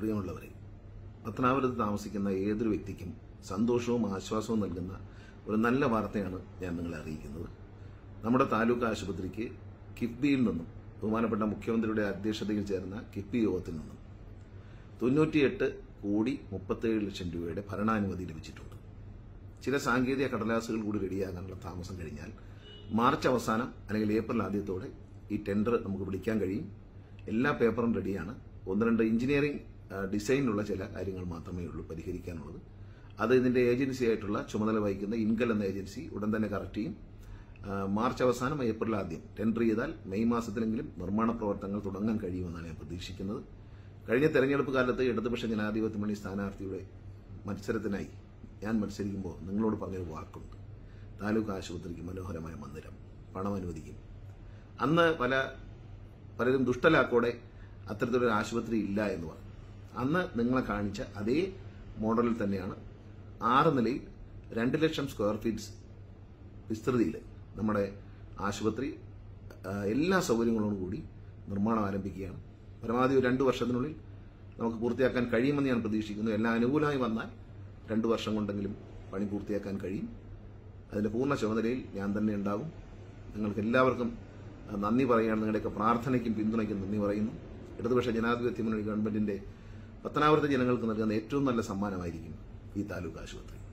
പ്രിയമുള്ളവരെ പത്തനാപുരത്ത് താമസിക്കുന്ന ഏതൊരു വ്യക്തിക്കും സന്തോഷവും ആശ്വാസവും നൽകുന്ന ഒരു നല്ല വാർത്തയാണ് ഞാൻ നിങ്ങളെ അറിയിക്കുന്നത് നമ്മുടെ താലൂക്ക് ആശുപത്രിക്ക് കിഫ്ബിയിൽ നിന്നും ബഹുമാനപ്പെട്ട മുഖ്യമന്ത്രിയുടെ അധ്യക്ഷതയിൽ ചേർന്ന കിഫ്ബി യോഗത്തിൽ നിന്നും തൊണ്ണൂറ്റിയെട്ട് കോടി മുപ്പത്തേഴ് ലക്ഷം രൂപയുടെ ഭരണാനുമതി ലഭിച്ചിട്ടുണ്ട് ചില സാങ്കേതിക കടലാസുകൾ കൂടി റെഡിയാകാനുള്ള താമസം കഴിഞ്ഞാൽ മാർച്ച് അവസാനം അല്ലെങ്കിൽ ഏപ്രിൽ ആദ്യത്തോടെ ഈ ടെൻഡർ നമുക്ക് വിളിക്കാൻ കഴിയും എല്ലാ പേപ്പറും റെഡിയാണ് ഒന്ന് രണ്ട് എഞ്ചിനീയറിംഗ് ആ, ഡിസൈനിലുള്ള ചില കാര്യങ്ങൾ മാത്രമേ ഉള്ളൂ പരിഹരിക്കാനുള്ളത് അത് ഇതിന്റെ ഏജൻസി ആയിട്ടുള്ള ചുമതല വഹിക്കുന്ന ഇൻകൽ എന്ന ഏജൻസി ഉടൻ തന്നെ കറക്റ്റ് ചെയ്യും ആ, മാർച്ച് അവസാനം ഏപ്രിൽ ആദ്യം ടെൻഡർ ചെയ്താൽ മെയ് മാസത്തിലെങ്കിലും നിർമ്മാണ പ്രവർത്തനങ്ങൾ തുടങ്ങാൻ കഴിയുമെന്നാണ് ഞാൻ പ്രതീക്ഷിക്കുന്നത് കഴിഞ്ഞ തെരഞ്ഞെടുപ്പ് കാലത്ത് ഇടതുപക്ഷ ജനാധിപത്യ മുന്നണി സ്ഥാനാർത്ഥിയുടെ മത്സരത്തിനായി ഞാൻ മത്സരിക്കുമ്പോൾ നിങ്ങളോട് പറഞ്ഞൊരു വാക്കുണ്ട് താലൂക്ക് ആശുപത്രിക്ക് മനോഹരമായ മന്ദിരം പണം അനുവദിക്കും അന്ന് പല പലരും ദുഷ്ടലാക്കോടെ അത്തരത്തിലൊരു ആശുപത്രി ഇല്ല എന്ന് പറഞ്ഞു അന്ന് നിങ്ങളെ കാണിച്ച അതേ മോഡലിൽ തന്നെയാണ് ആറ് നിലയിൽ രണ്ട് ലക്ഷം സ്ക്വയർ ഫീറ്റ്സ് വിസ്തൃതിയിൽ നമ്മുടെ ആശുപത്രി ആ, എല്ലാ സൗകര്യങ്ങളോടും കൂടി നിർമ്മാണം ആരംഭിക്കുകയാണ് പരമാവധി ഒരു രണ്ട് വർഷത്തിനുള്ളിൽ നമുക്ക് പൂർത്തിയാക്കാൻ കഴിയുമെന്ന് ഞാൻ പ്രതീക്ഷിക്കുന്നു എല്ലാം അനുകൂലമായി വന്നാൽ രണ്ട് വർഷം കൊണ്ടെങ്കിലും പണി പൂർത്തിയാക്കാൻ കഴിയും അതിന്റെ പൂർണ്ണ ചുമതലയിൽ ഞാൻ തന്നെ ഉണ്ടാകും നിങ്ങൾക്ക് എല്ലാവർക്കും ആ, നന്ദി പറയുകയാണ് നിങ്ങളുടെയൊക്കെ പ്രാർത്ഥനയ്ക്കും പിന്തുണയ്ക്കും നന്ദി പറയുന്നു ഇടതുപക്ഷ ജനാധിപത്യ മുന്നണി ഗവൺമെന്റിന്റെ പത്തനാപുരത്തെ ജനങ്ങൾക്ക് നൽകുന്ന ഏറ്റവും നല്ല സമ്മാനമായിരിക്കും ഈ താലൂക്ക് ആശുപത്രി